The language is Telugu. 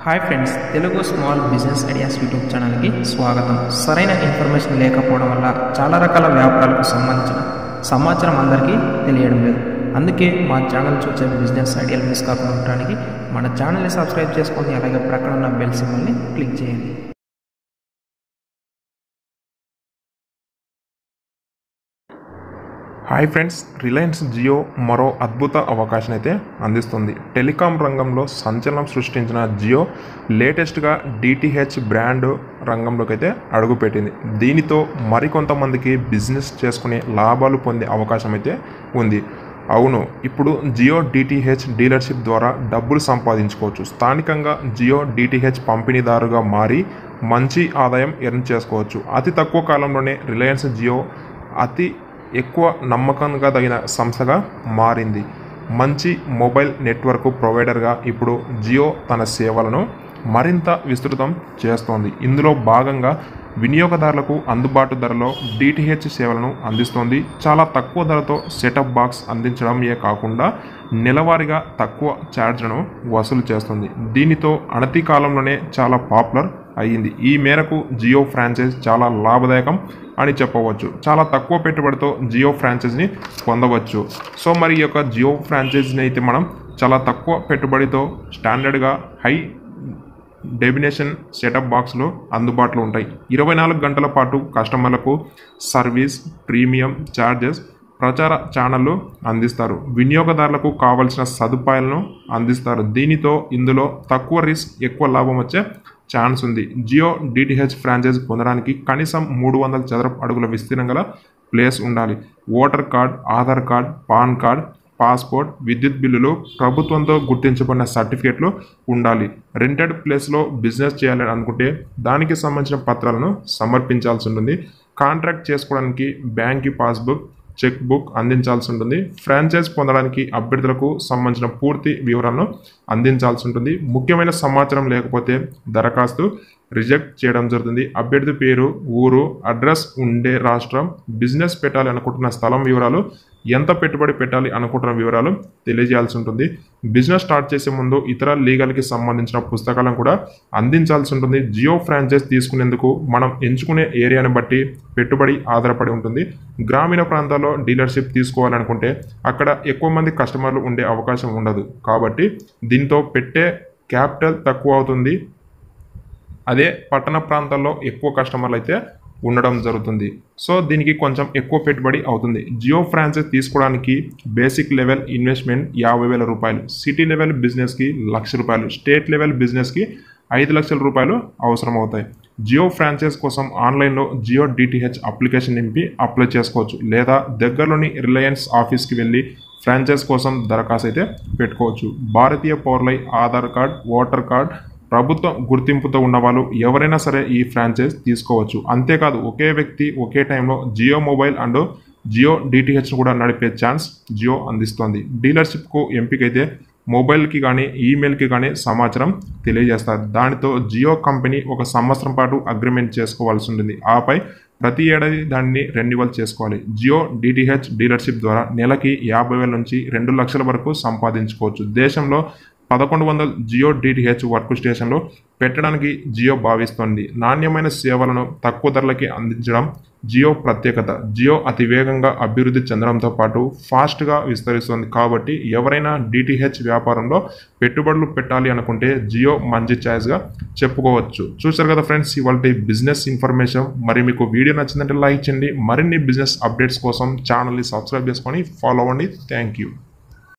hi friends Telugu small business ideas YouTube ఛానల్కి స్వాగతం సరైన ఇన్ఫర్మేషన్ లేకపోవడం వల్ల చాలా రకాల వ్యాపారాలకు సంబంధించిన సమాచారం అందరికీ తెలియడం లేదు అందుకే మా ఛానల్ చూసే బిజినెస్ ఐడియాలు మిస్ కాకుండా ఉండడానికి మన ఛానల్ని సబ్స్క్రైబ్ చేసుకోండి అలాగే ప్రక్కన ఉన్న బెల్ సింబల్ని క్లిక్ చేయండి హాయ్ ఫ్రెండ్స్ రిలయన్స్ జియో మరో అద్భుత అవకాశం అయితే అందిస్తుంది టెలికాం రంగంలో సంచలనం సృష్టించిన జియో లేటెస్ట్గా డిటిహెచ్ బ్రాండ్ రంగంలోకి అయితే అడుగుపెట్టింది దీనితో మరికొంతమందికి బిజినెస్ చేసుకునే లాభాలు పొందే అవకాశం అయితే ఉంది అవును ఇప్పుడు జియో డిటిహెచ్ డీలర్షిప్ ద్వారా డబ్బులు సంపాదించుకోవచ్చు స్థానికంగా జియో డిటిహెచ్ పంపిణీదారుగా మారి మంచి ఆదాయం ఎర్న్ చేసుకోవచ్చు అతి తక్కువ కాలంలోనే రిలయన్స్ జియో అతి ఎక్కువ నమ్మకంగా తగిన సంస్థగా మారింది మంచి మొబైల్ నెట్వర్క్ ప్రొవైడర్గా ఇప్పుడు జియో తన సేవలను మరింత విస్తృతం చేస్తోంది ఇందులో భాగంగా వినియోగదారులకు అందుబాటు ధరలో డిటిహెచ్ సేవలను అందిస్తోంది చాలా తక్కువ ధరతో సెటప్ బాక్స్ అందించడమే కాకుండా నెలవారీగా తక్కువ ఛార్జ్లను వసూలు చేస్తుంది దీనితో అనతి కాలంలోనే చాలా పాపులర్ అయ్యింది ఈ మేరకు జియో ఫ్రాంచైజ్ చాలా లాభదాయకం అని చెప్పవచ్చు చాలా తక్కువ పెట్టుబడితో జియో ఫ్రాంచైజ్ని పొందవచ్చు సో మరి ఈ యొక్క జియో ఫ్రాంచైజ్ని అయితే మనం చాలా తక్కువ పెట్టుబడితో స్టాండర్డ్గా హై డెబినేషన్ సెటప్ బాక్స్లో అందుబాటులో ఉంటాయి ఇరవై నాలుగు గంటల పాటు కస్టమర్లకు సర్వీస్ ప్రీమియం ఛార్జెస్ ప్రచార ఛానళ్ళు అందిస్తారు వినియోగదారులకు కావలసిన సదుపాయాలను అందిస్తారు దీనితో ఇందులో తక్కువ రిస్క్ ఎక్కువ లాభం వచ్చే ఛాన్స్ ఉంది జియో డిటిహెచ్ ఫ్రాంచైజ్ పొందడానికి కనీసం మూడు వందల చదరపు అడుగుల విస్తీర్ణం గల ప్లేస్ ఉండాలి voter card Aadhaar card PAN card passport విద్యుత్ బిల్లులు ప్రభుత్వంతో గుర్తించబడిన సర్టిఫికేట్లు ఉండాలి రెంటెడ్ ప్లేస్లో బిజినెస్ చేయాలని అనుకుంటే దానికి సంబంధించిన పత్రాలను సమర్పించాల్సి ఉంటుంది కాంట్రాక్ట్ చేసుకోవడానికి బ్యాంక్ పాస్బుక్ చెక్ బుక్ అందించాల్సి ఉంటుంది ఫ్రాంచైజ్ పొందడానికి అభ్యర్థులకు సంబంధించిన పూర్తి వివరాలను అందించాల్సి ఉంటుంది ముఖ్యమైన సమాచారం లేకపోతే దరఖాస్తు రిజెక్ట్ చేయడం జరుగుతుంది అభ్యర్థి పేరు ఊరు అడ్రస్ ఉండే రాష్ట్రం బిజినెస్ పెట్టాలి అనుకుంటున్న స్థలం వివరాలు ఎంత పెట్టుబడి పెట్టాలి అనుకుంటున్న వివరాలు తెలియజేయాల్సి ఉంటుంది బిజినెస్ స్టార్ట్ చేసే ముందు ఇతర లీగల్కి సంబంధించిన పుస్తకాలను కూడా అందించాల్సి ఉంటుంది జియో ఫ్రాంచైజ్ తీసుకునేందుకు మనం ఎంచుకునే ఏరియాని బట్టి పెట్టుబడి ఆధారపడి ఉంటుంది గ్రామీణ ప్రాంతాల్లో డీలర్షిప్ తీసుకోవాలనుకుంటే అక్కడ ఎక్కువ మంది కస్టమర్లు ఉండే అవకాశం ఉండదు కాబట్టి దీంతో పెట్టే క్యాపిటల్ తక్కువ అవుతుంది అదే పట్టణ ప్రాంతాల్లో ఎక్కువ కస్టమర్లు అయితే ఉండడం జరుగుతుంది సో దీనికి కొంచెం ఎక్కువ పెట్టుబడి అవుతుంది జియో ఫ్రాంచైజ్ తీసుకోవడానికి బేసిక్ లెవెల్ ఇన్వెస్ట్మెంట్ యాభై వేల రూపాయలు సిటీ లెవెల్ బిజినెస్కి లక్ష రూపాయలు స్టేట్ లెవెల్ బిజినెస్కి ఐదు లక్షల రూపాయలు అవసరం అవుతాయి జియో ఫ్రాంచైజ్ కోసం ఆన్లైన్లో జియో డిటిహెచ్ అప్లికేషన్ నింపి అప్లై చేసుకోవచ్చు లేదా దగ్గరలోని రిలయన్స్ ఆఫీస్కి వెళ్ళి ఫ్రాంచైజ్ కోసం దరఖాస్తు అయితే పెట్టుకోవచ్చు భారతీయ పౌరులై ఆధార్ కార్డ్ ఓటర్ కార్డ్ ప్రభుత్వ గుర్తింపుతో ఉన్న వాళ్ళు ఎవరైనా సరే ఈ ఫ్రాంచైజ్ తీసుకోవచ్చు అంతేకాదు ఒకే వ్యక్తి ఒకే టైంలో Jio mobile and Jio DTH కూడా నడిపే ఛాన్స్ జియో అందిస్తోంది డీలర్షిప్కు ఎంపికైతే మొబైల్కి కానీ ఈమెయిల్కి కానీ సమాచారం తెలియజేస్తారు దానితో జియో కంపెనీ ఒక సంవత్సరం పాటు అగ్రిమెంట్ చేసుకోవాల్సి ఉంటుంది ఆపై ప్రతి ఏడాది దాన్ని రెన్యువల్ చేసుకోవాలి జియో డిటిహెచ్ డీలర్షిప్ ద్వారా నెలకి యాభై వేల నుంచి రెండు లక్షల వరకు సంపాదించుకోవచ్చు దేశంలో పదకొండు వందల జియో డిటిహెచ్ వర్క్ స్టేషన్లు పెట్టడానికి జియో భావిస్తోంది నాణ్యమైన సేవలను తక్కువ ధరలకి అందించడం జియో ప్రత్యేకత జియో అతి వేగంగా అభివృద్ధి చెందడంతో పాటు ఫాస్ట్గా విస్తరిస్తుంది కాబట్టి ఎవరైనా డిటిహెచ్ వ్యాపారంలో పెట్టుబడులు పెట్టాలి అనుకుంటే జియో మంచి ఛాయిస్గా చెప్పుకోవచ్చు చూసారు కదా ఫ్రెండ్స్ ఇవాళ బిజినెస్ ఇన్ఫర్మేషన్ మరి మీకు వీడియో నచ్చిందంటే లైక్ చేయండి మరిన్ని బిజినెస్ అప్డేట్స్ కోసం ఛానల్ని సబ్స్క్రైబ్ చేసుకొని ఫాలో అవ్వండి థ్యాంక్ యూ